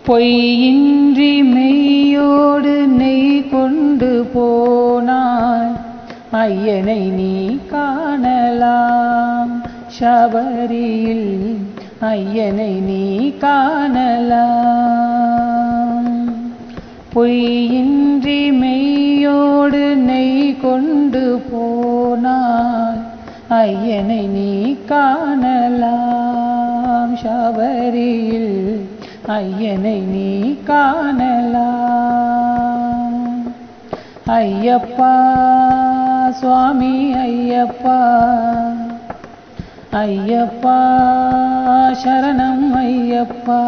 பொய்யின்றி மெய்யோடு நெய் கொண்டு போனாய் ஐயனை நீ காணலாம் சபரியில் ஐயனை நீ காணலாம் பொய்யின்றி மெய்யோடு நெய் கொண்டு போனாய் ஐயனை நீ காணலாம் சபரியில் ஐயனை நீ காணலாம் ஐயப்பா சுவாமி ஐயப்பா ஐயப்பா சரணம் ஐயப்பா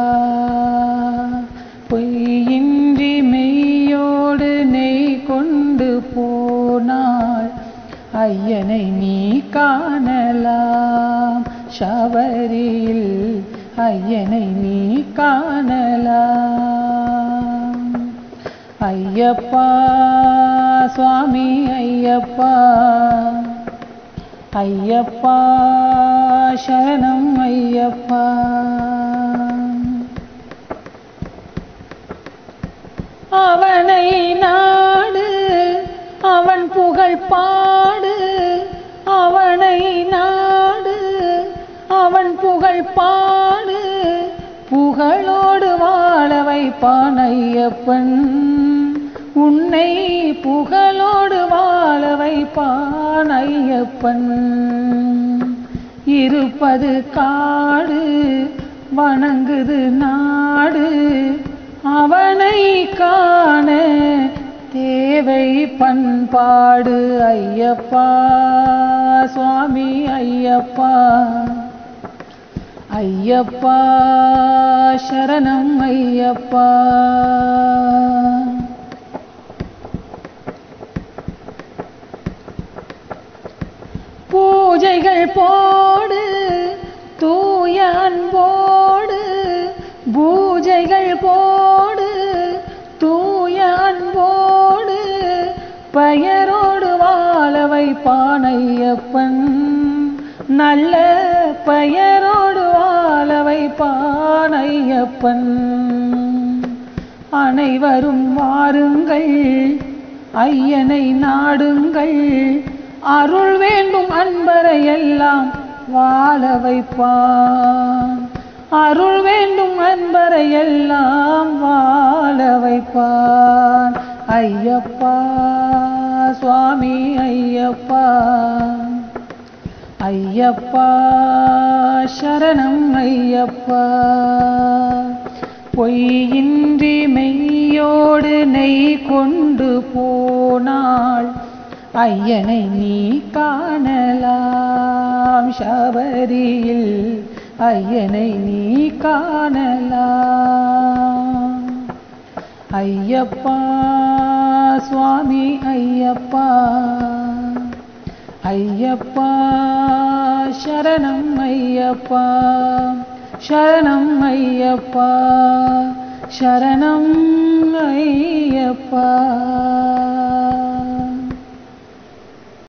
பொய்யின்றி மெய்யோடு நெய் கொண்டு போனாள் ஐயனை நீ காணலாம் சபரியில் ஐயனை நீ காணலாம் ஐயப்பா சுவாமி ஐயப்பா ஐயப்பா சரணம் ஐயப்பா அவனை நாடு அவன் புகழ் பாடு அவனை நாடு அவன் புகழ் பாடு புகழோடு வாழ வைப்பான் ஐயப்பன் உன்னை புகழோடு வாழ வைப்பான் ஐயப்பன் இருப்பது காடு வணங்குது நாடு அவனை காண தேவை பண்பாடு ஐயப்பா சுவாமி ஐயப்பா ஐயப்பா சரணம் ஐயப்பா பூஜைகள் போடு தூய அன்போடு பூஜைகள் போடு தூய அன்போடு பெயரோடு வாழ வைப்பான் ஐயப்பன் நல்ல பெயரோடு வாழ வைப்பான் ஐயப்பன் அனைவரும் வாருங்கள் ஐயனை நாடுங்கள் அருள் வேண்டும் அன்பரை எல்லாம் வாழ வைப்பான் அருள் வேண்டும் அன்பரை எல்லாம் வாழ வைப்பான் ஐயப்பா சுவாமி ஐயப்பா ஐயப்பா சரணம் ஐயப்பா பொய்யின்றி மெய்யோடு நெய் கொண்டு போனாள் ஐயனை நீ காணலாம் சபரியில் ஐயனை நீ காணலாம் ஐயப்பா சுவாமி ஐயப்பா ஐயப்பா சரணம் ஐயப்பா சரணம் ஐயப்பா சரணம் ஐயப்பா